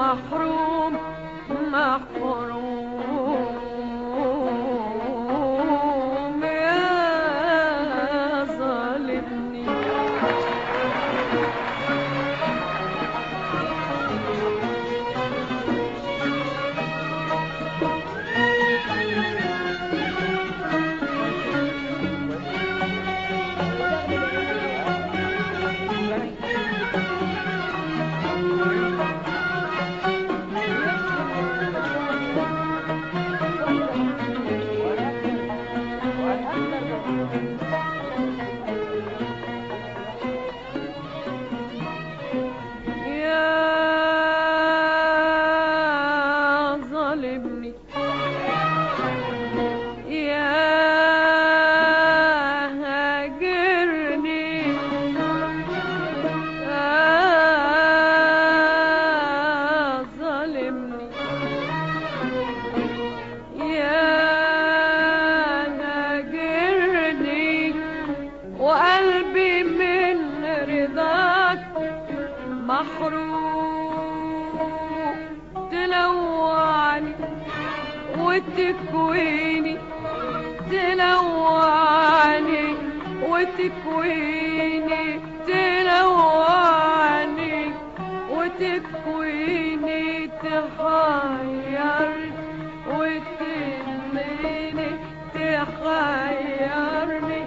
محروم محروم يا ظالمني يا ظالمني يا هاجرني يا ظالمني يا هاجرني وقلبي من رضاك محروم تلوعني وتكويني تلوعني وتكويني تلوعني وتكويني تحيرني وتدميني تحيرني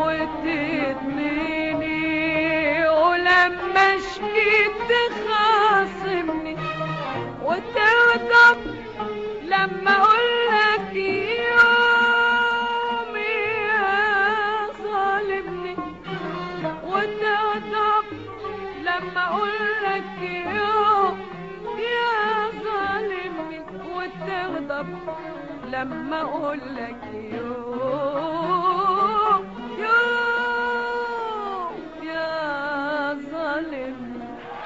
وتدميني ولما شكيت تخاصمني وتغضب لما اقولك يوم يا ظالمني وتغضب لما اقولك يوم يا ظالمني وتغضب لما اقولك يوم يوم يا ظالمني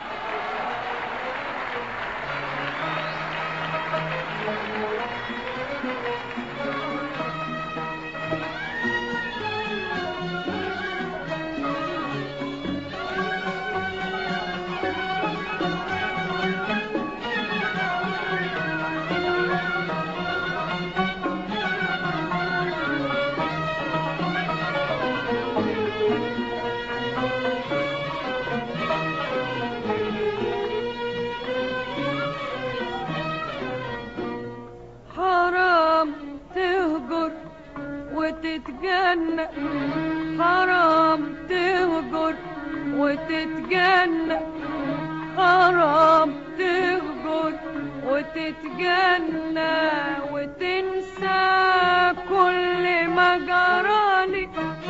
حرام تهجر وتتجنى حرام تهجر وتتجنى حرام تهجر وتتجنى وتنسى كل ما جرالي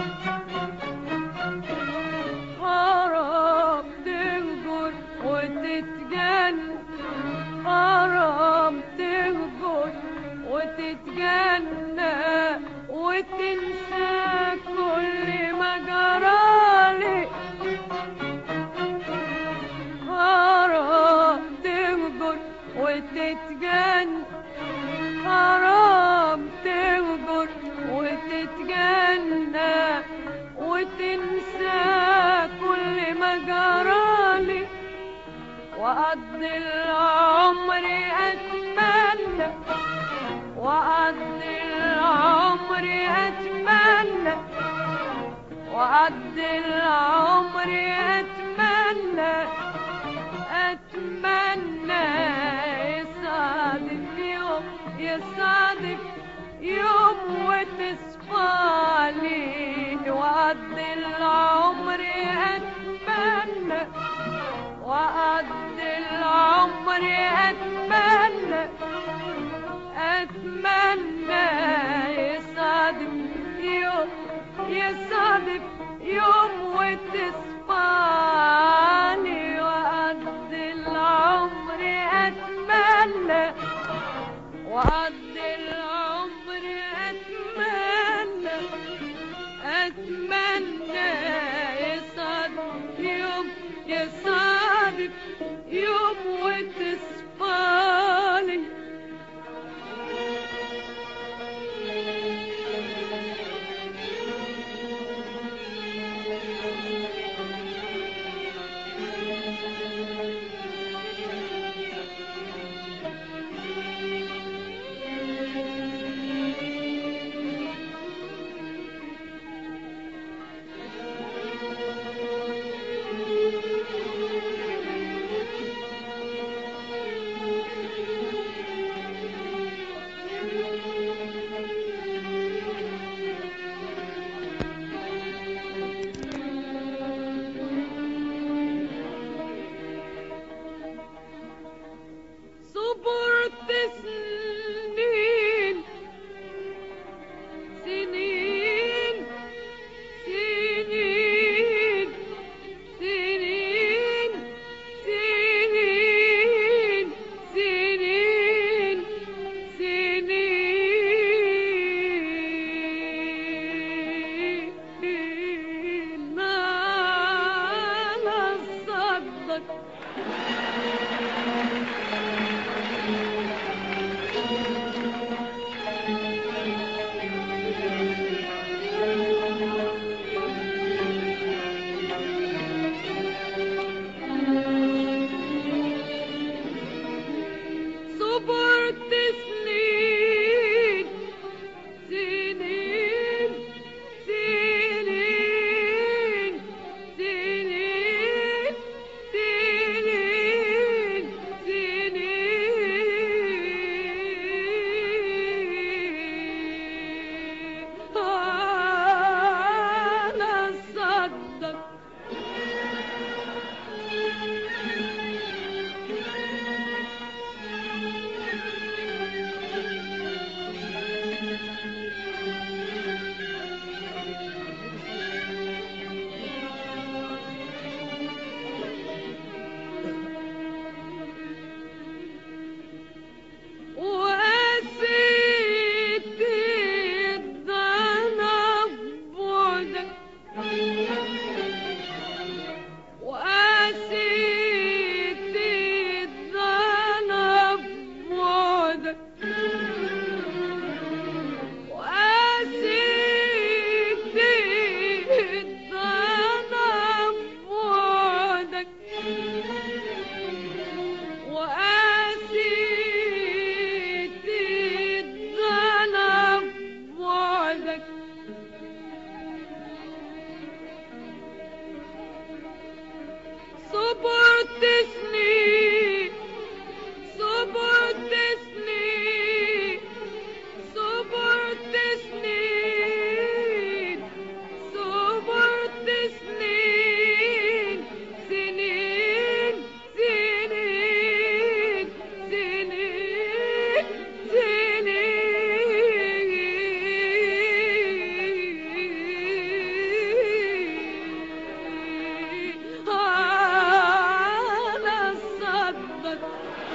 حرام تهجر وتتجنى حرام تهجر وتتجنى وتنسى كل ما جرالي حرام تهجر وتتجنى حرام تهجر وتتجنى وتنسى كل ما جرالي وأقضي العمر أتمنى وأقضي العمر أتمنى وأقضي العمر أتمنى أتمنى يصادف يوم يصادف يوم وتصفالي وأقضي العمر أتمنى وأقضي العمر أتمنى أتمنى يصادف يوم يصادف يوم وتصفاني وأقضي العمر أتمنى وأقضي العمر أتمنى أتمنى يصادف يوم يصادف يوم وتصفالي صبرت سنين سنين سنين سنين سنين سنين أنا صدق وقسيت الضنا ببعدك وقسيت الضنا ببعدك وقسيت الضنا ببعدك وقاسيت الضنا بوعدك صبرت سنين صبرت سنين صبرت سنين صبرت سنين سنين سنين سنين سنين أنا صدق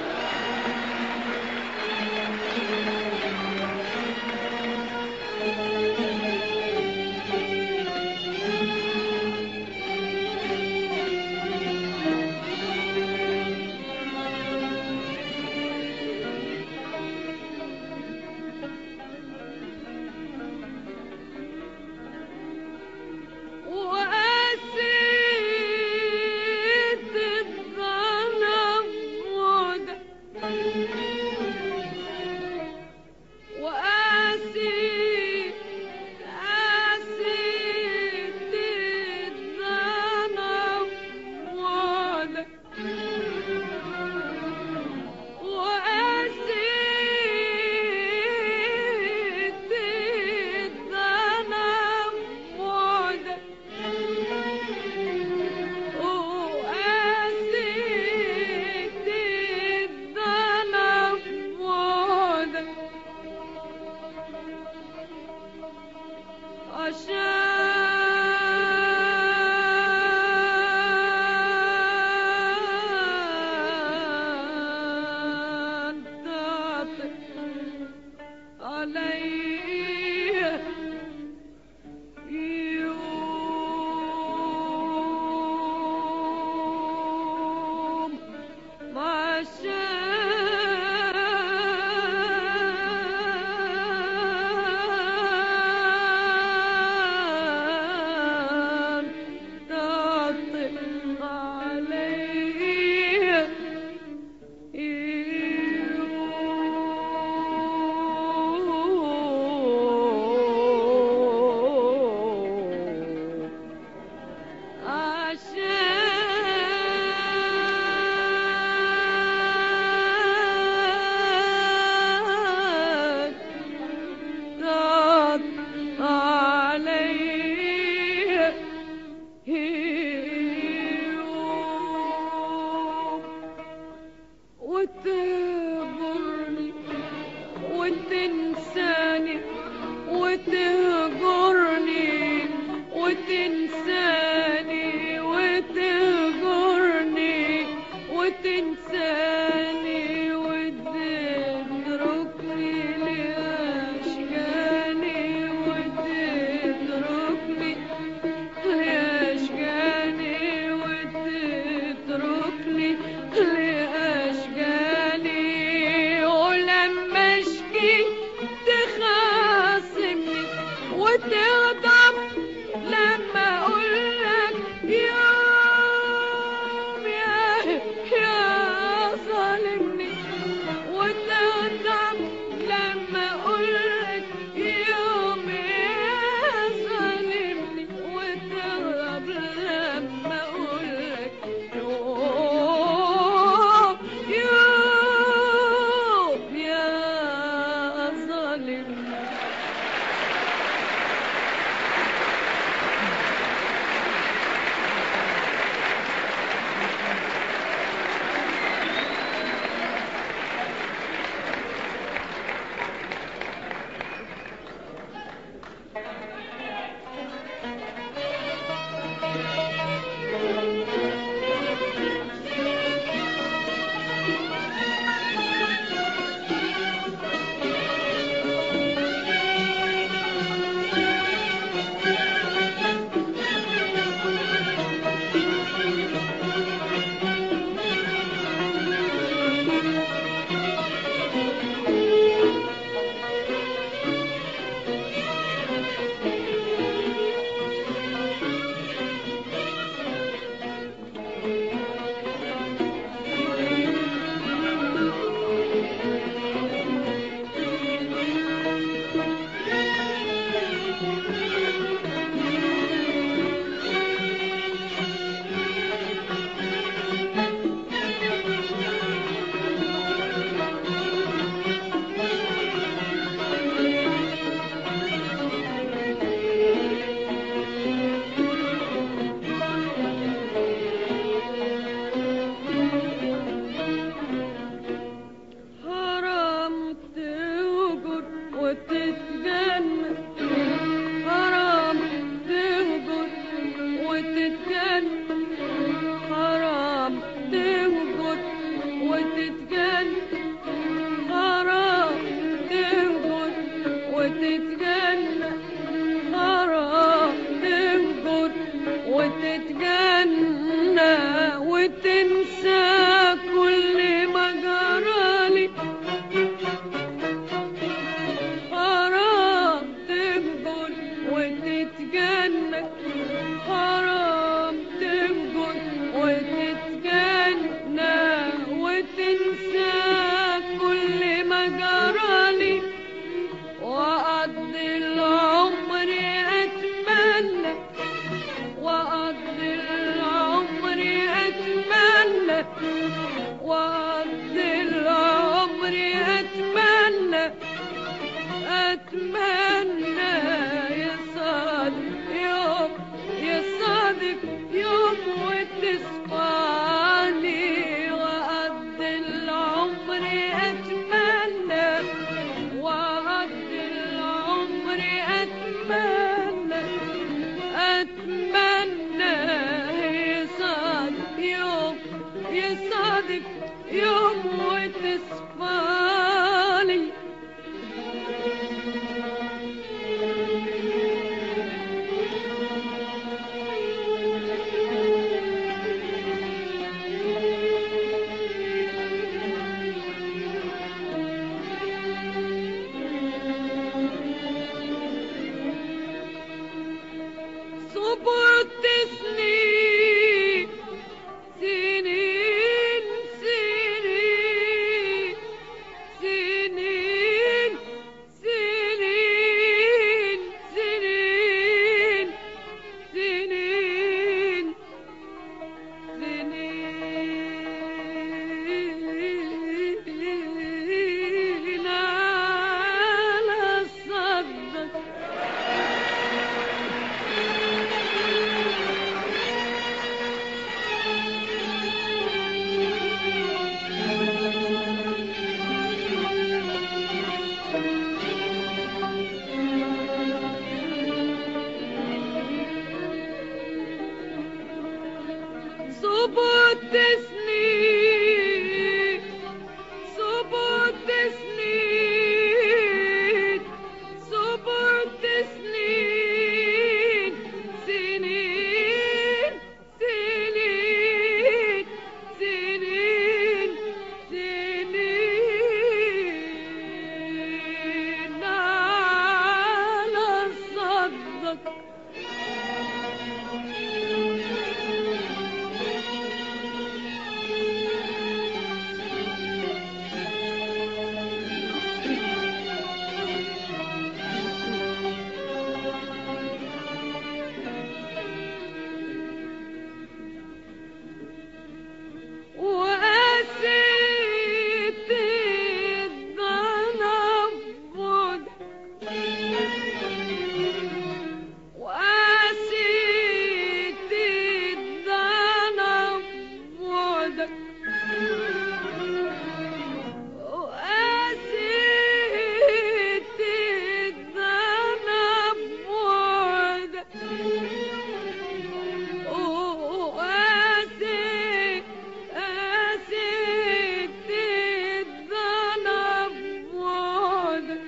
وقسيت الضنا بوعدك وقاسيت قاسيت الضنا بوعدك وقاسيت الضنا بوعدك وقاسيت الضنا بوعدك عشان تعطف علي يوم عشان تعطف علي يوم عشان وتنسى كل ما جرالي حرام تبقل وتتجنن حرام تبقل وتتجنن وتنسى كل ما جرالي وأقضي العمر أتمنى وأقضي العمر أتمنى وأقضي العمر أتمنى أتمنى يصادف يوم يصادف يوم وتصفاني وأقضي العمر أتمنى وأقضي العمر أتمنى أتمنى يصادف يوم يصادف يوم وتصفاني صبرت سنين سنين سنين سنين سنين سنين سنين سنين على صدق صبرت سنين صبرت سنين صبرت سنين سنين سنين سنين سنين على صدق وقاسيت الضنبود وقاسيت الضنبود وقاسيت الضنبود وقاسيت قاسيت الضنبود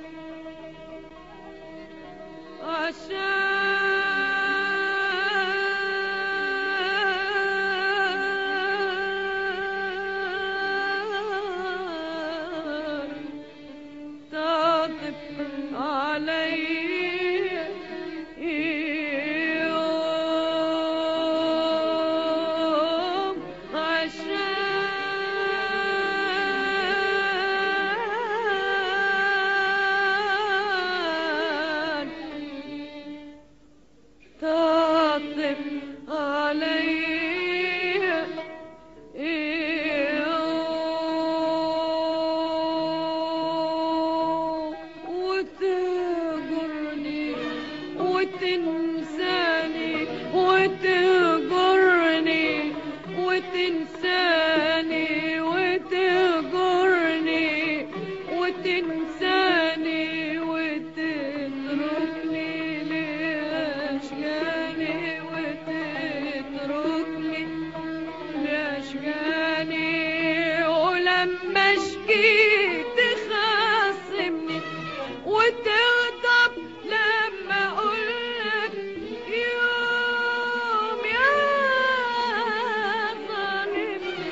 عشان تعطف علي يوم عشان تعطف علي يوم وتجرني وتنساني وتجرني وتنساني وتجرني وتنساني وتتركني لأشجاني وتتركني لأشجاني ولما اشكي تخاصمني وتغضب لما اقولك يوم يا ظالم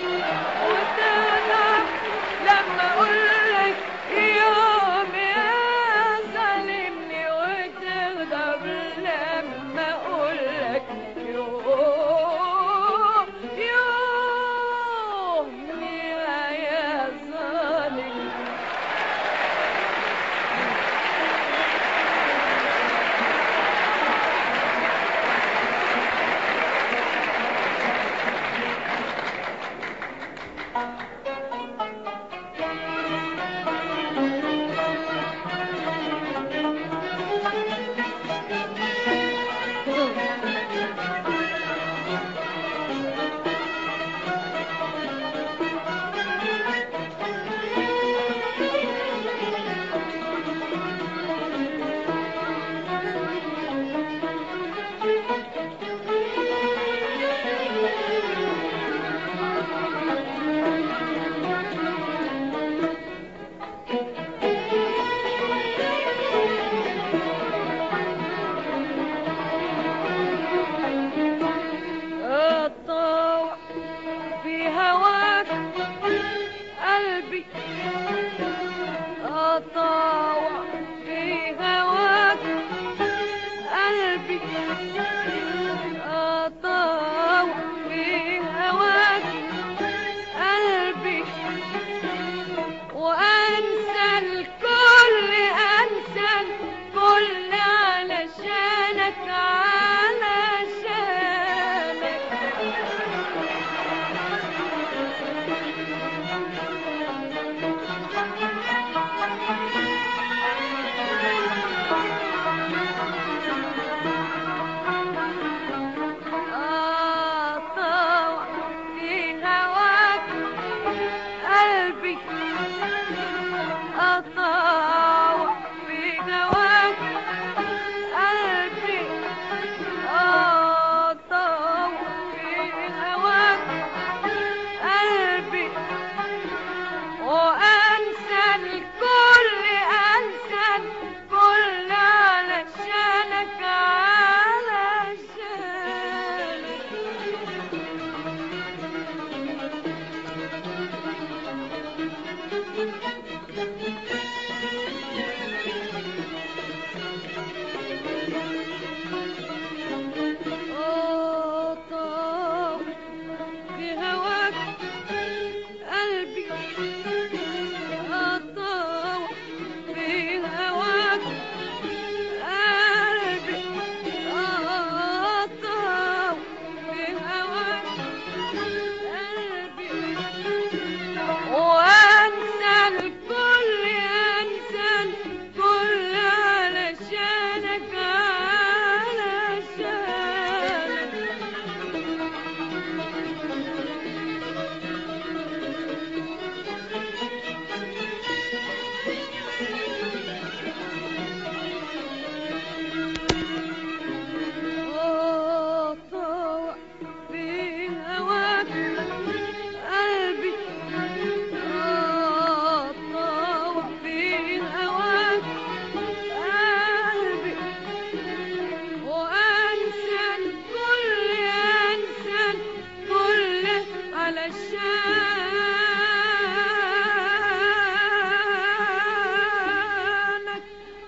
علشانك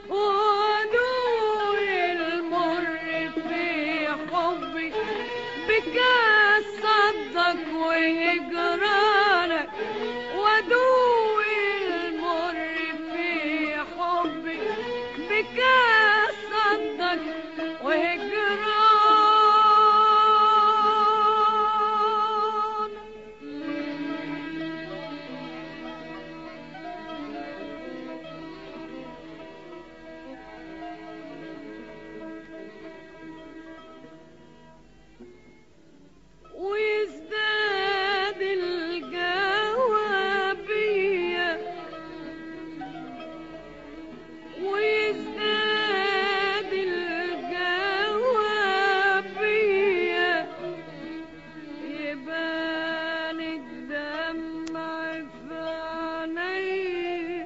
ودوي المر في حبي بك صدق وهجرانك ودوي المر في حبي بك صدق وهجرانك ويزداد الجوابية ويزداد الجوابية يبان الدمع في عيني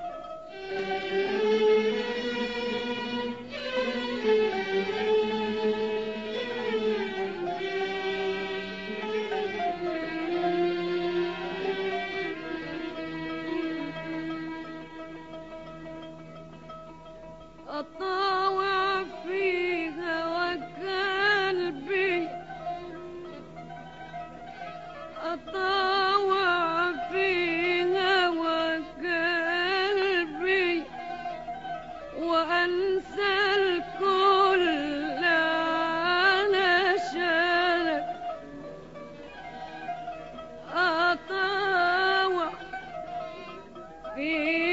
أطاوع في هواك قلبي أطاوع في هواك قلبي وأنسى الكل علشانك أطاوع في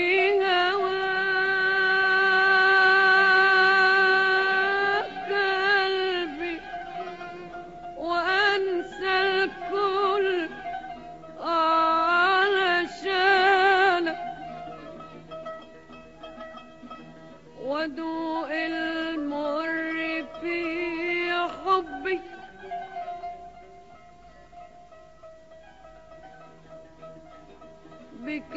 هواك قلبي وأنسى الكل علشانك ودوق المر في حبي بك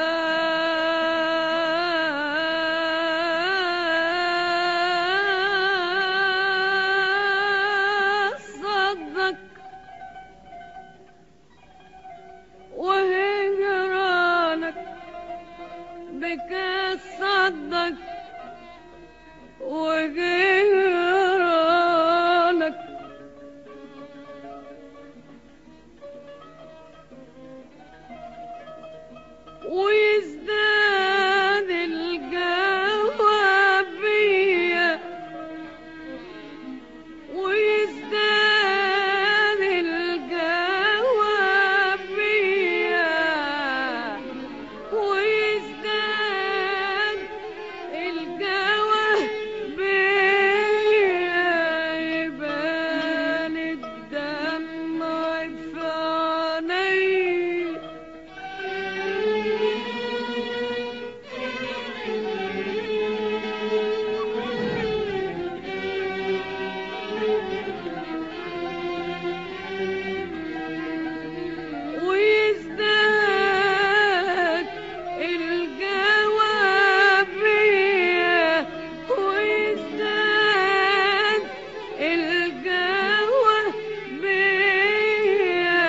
صدق وهجرانك بك صدق وهجرانك ويزداد الجوابية ويزداد الجوابية ويزداد الجوابية يبان الدمع في عيني ويزداد الجوابية ويزداد الجوابية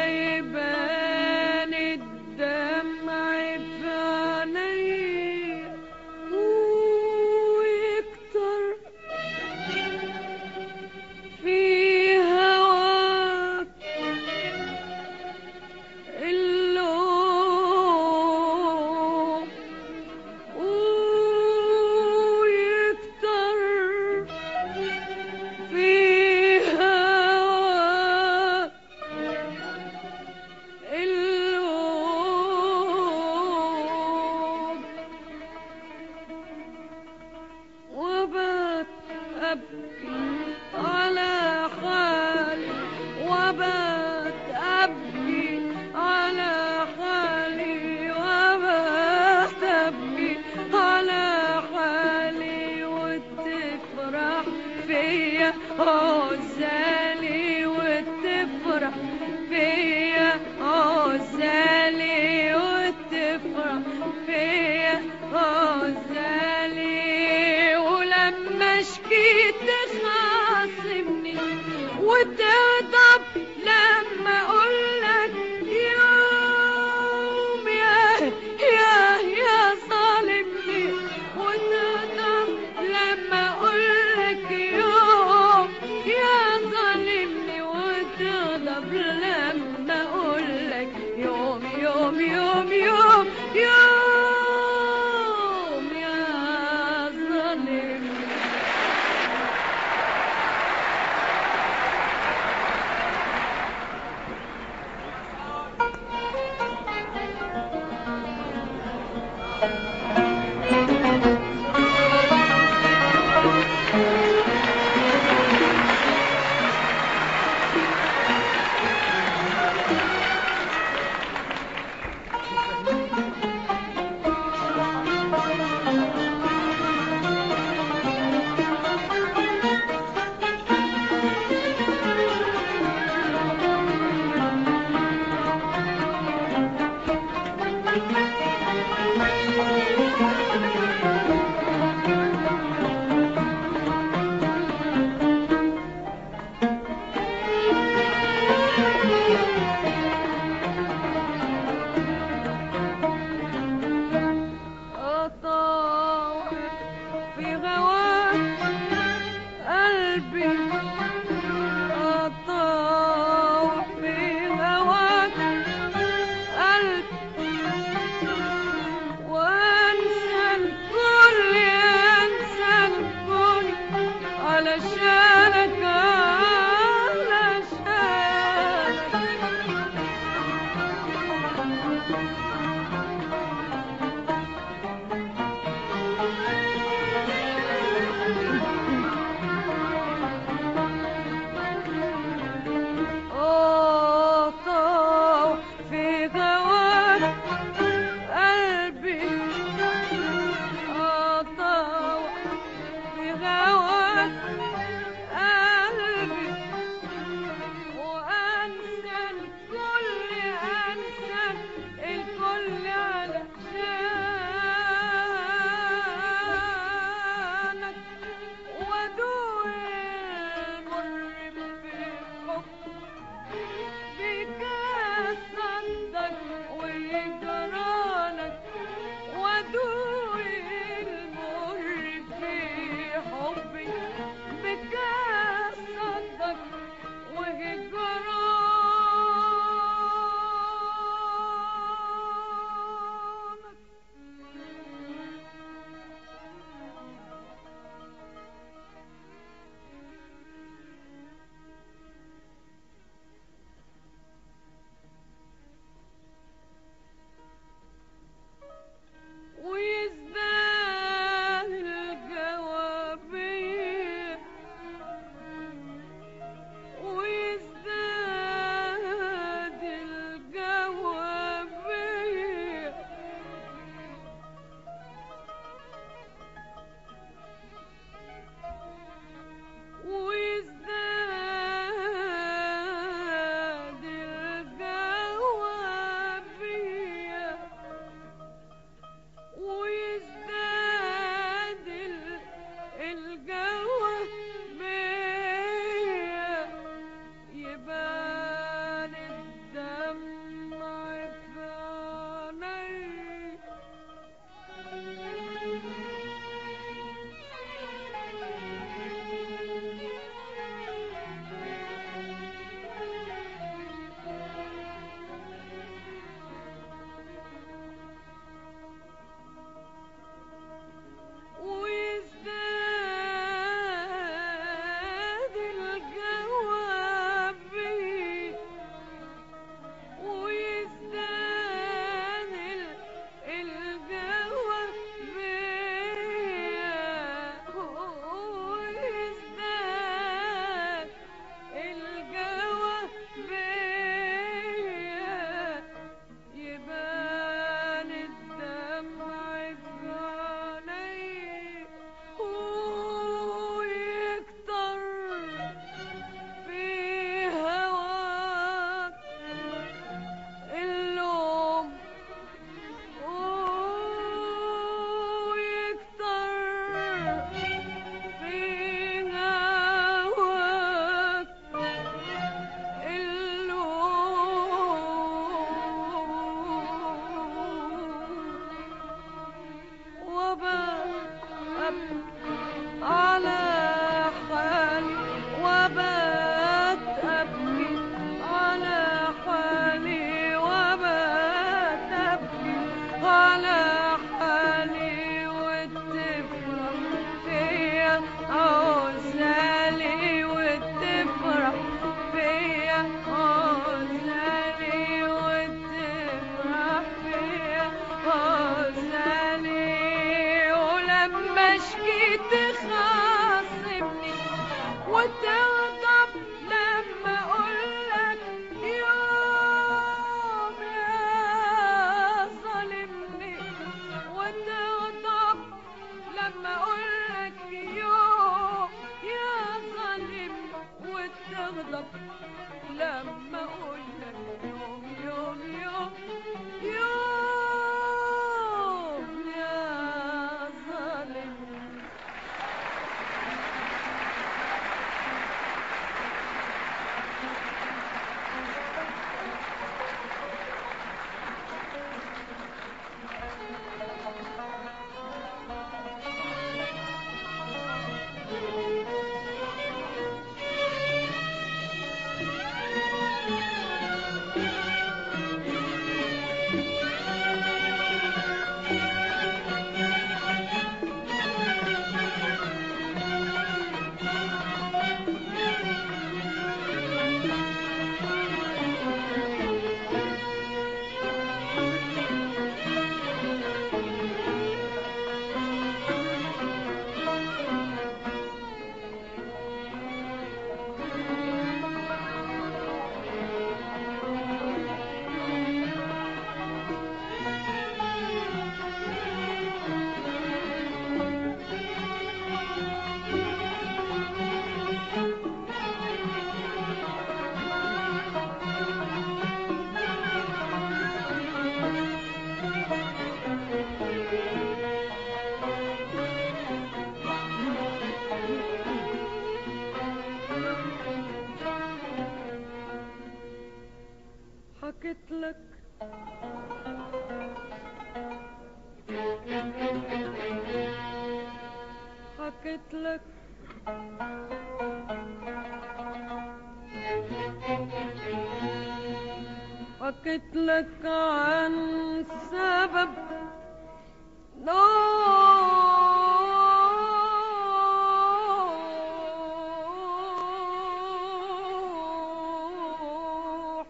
يبان الدمع في عيني ويكتر في هواك اللوم ويكتر في هواك اللوم وبات أبكي على حالي وبات أبكي على حالي وبات أبكي على حالي وتفرح فيا عزالي وتفرح فيا عزالي وتفرح فيا عزالي ولما شكيت تخاصمني وتغضب لما اقولك يا يوم يوم يوم يا ظالم أطاوع في غواك قلبي أطاوع في غواك قلبي وأنسى الكل أنسى الكل علشانك علشانك أطاوع في غواك قلبي أطاوع في غواك قلبي وأنسى الكل أنسى الكل حكيت لك حكيت لك عن سبب نوح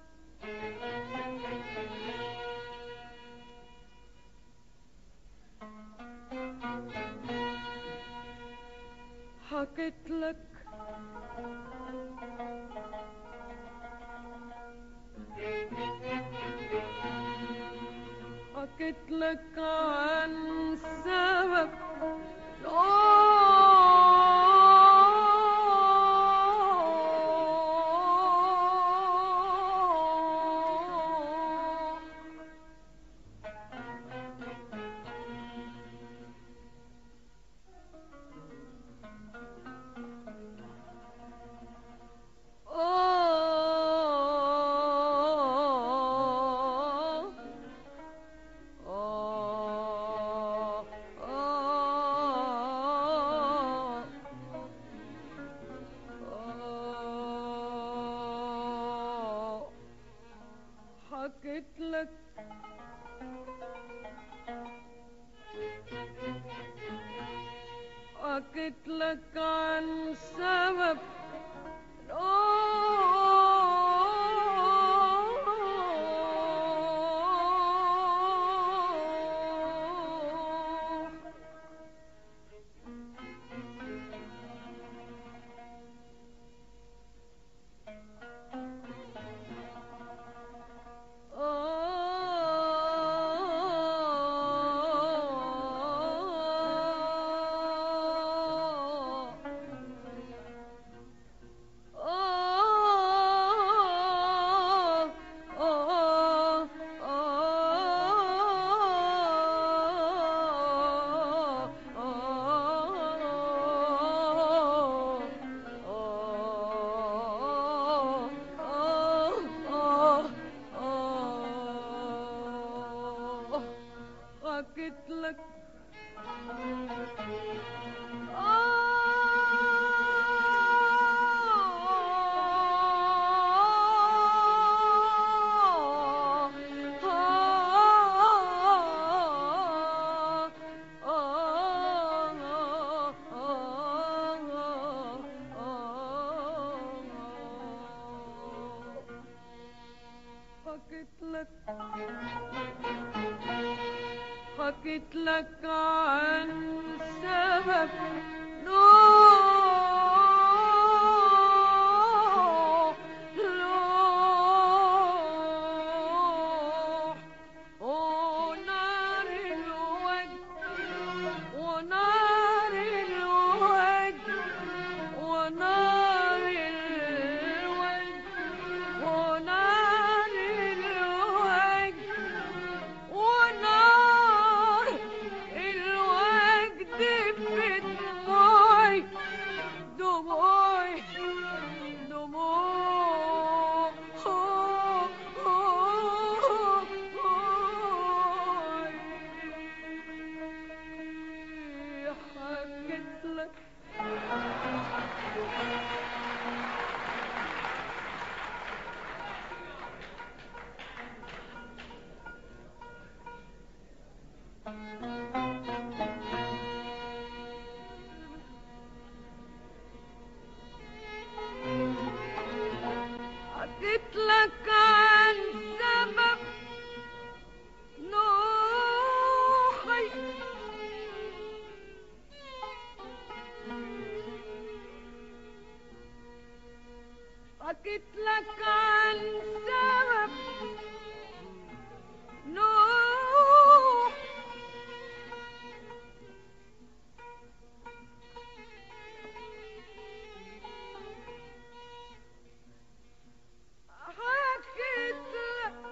حكيت لك حكيت لك عن سبب نوح آه آه آه آه حكيت لك حكيت لك عن سبب نوح آه حكيت لك حكيت لك حكيت لك عن سبب نوح نوح ونار الوجه ونار الوجه ونار الوجه ونار الوجه ونار الوجد في دموعي دموعي دموعي حكيت لك حكيت لك عن سبب نوحي حكيت لك عن سبب نوح حكيت لك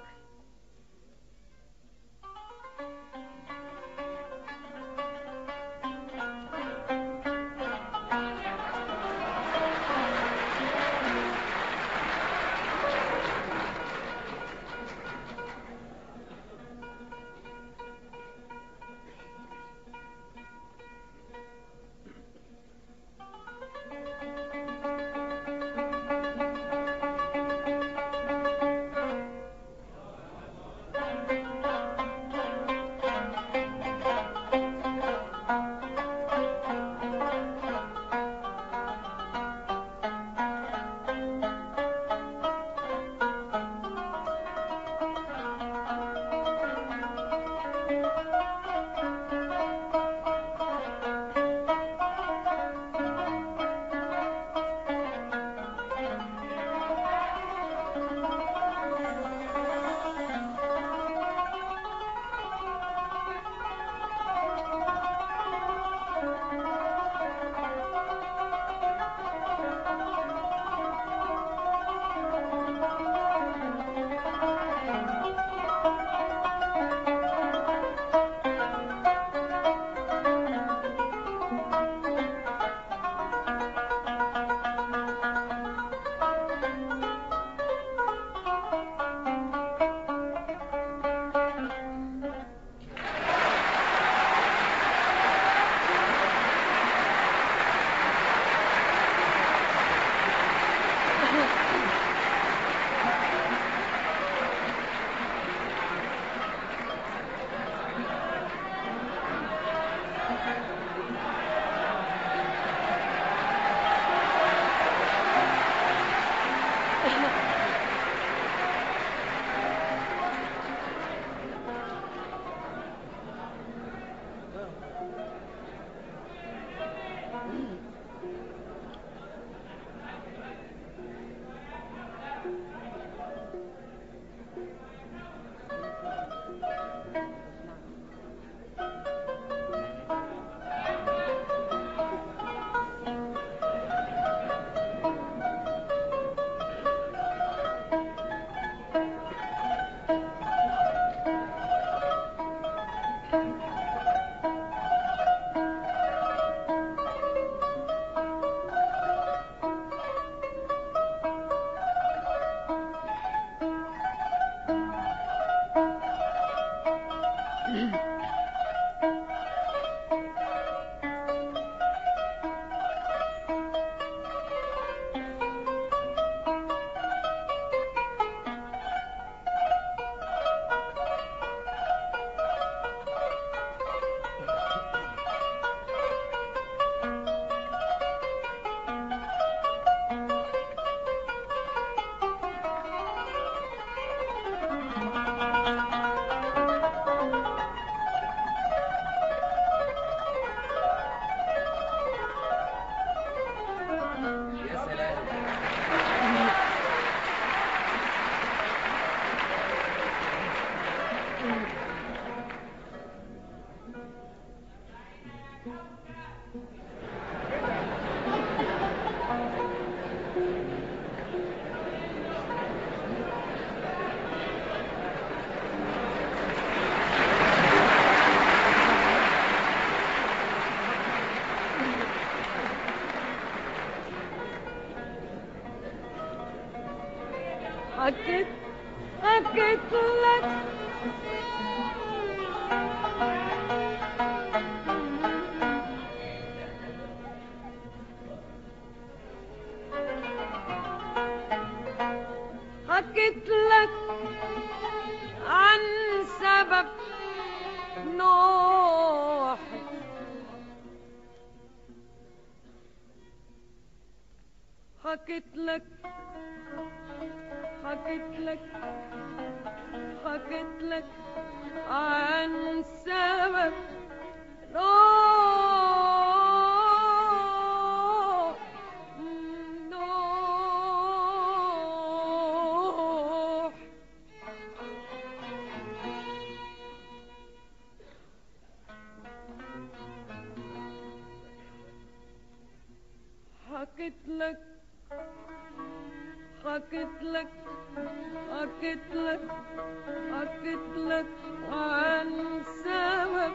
حكيت لك حكيت لك حكيت لك عن سبب نوح نوح حكيت لك حكيت لك حكيت لك حكيت لك عن سبب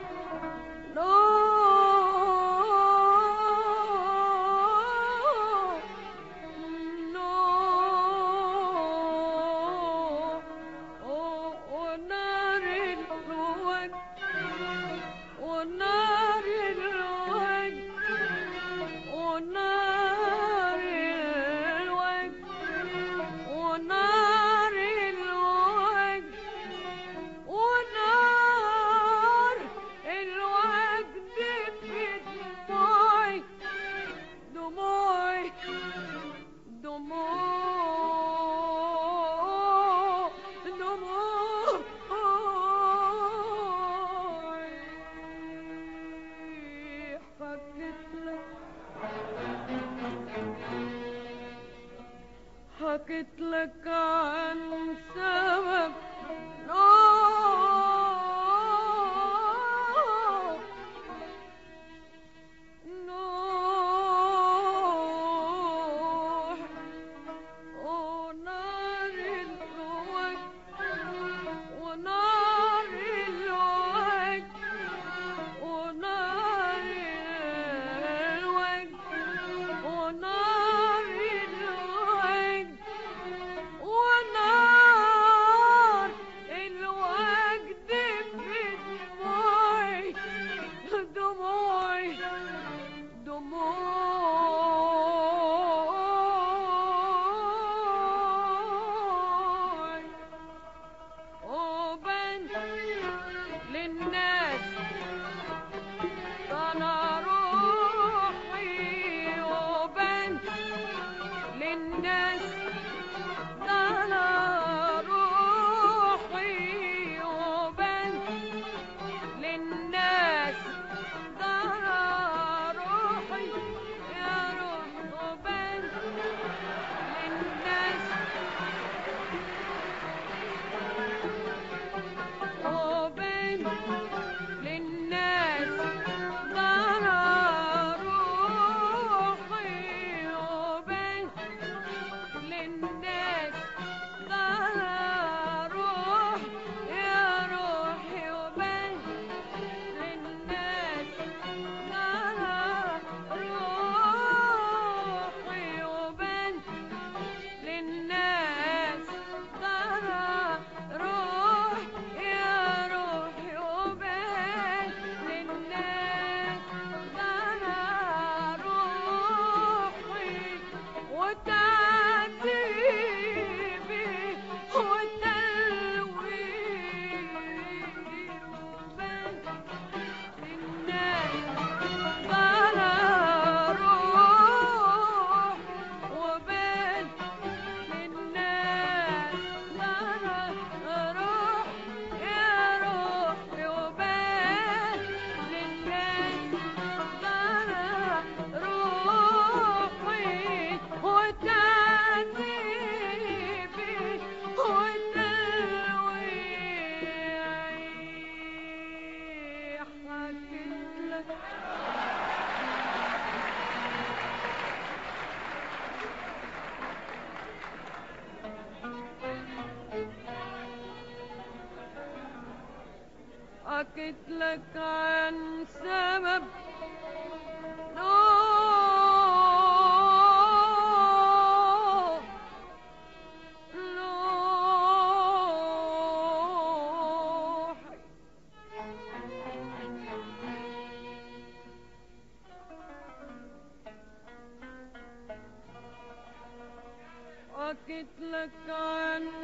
نوح نوح ونار الوجه ونار الوجه ونار الوجه ونار الوجه ونار الوجد في دموعي دموعي دموع دموعي حكيت لك حكيت لك عن سبب نوح نوح ونار الوجه ونار الوجه ونار الوجه ونار الوجه ونار الوجد في دموعي دموعي دموعي وبن للناس انا روحي وبن للناس انا روحي وبن للناس انا روحي يا روح وبن للناس وبين للناس ضرر روحي وبين للناس ضرر روح يا روحي وبين للناس ضرر روحي وبين للناس ضرر روح يا روحي وبين للناس ضرر روحي وتعذيبي وتلويني وبين للناس ضرر روح وبين للناس ضرر روح يا روحي وبين للناس ضرر روحي وتعذيبي وتلويعي حكيت لك حكيت لك عن سبب نوح نوح حكيت لك عن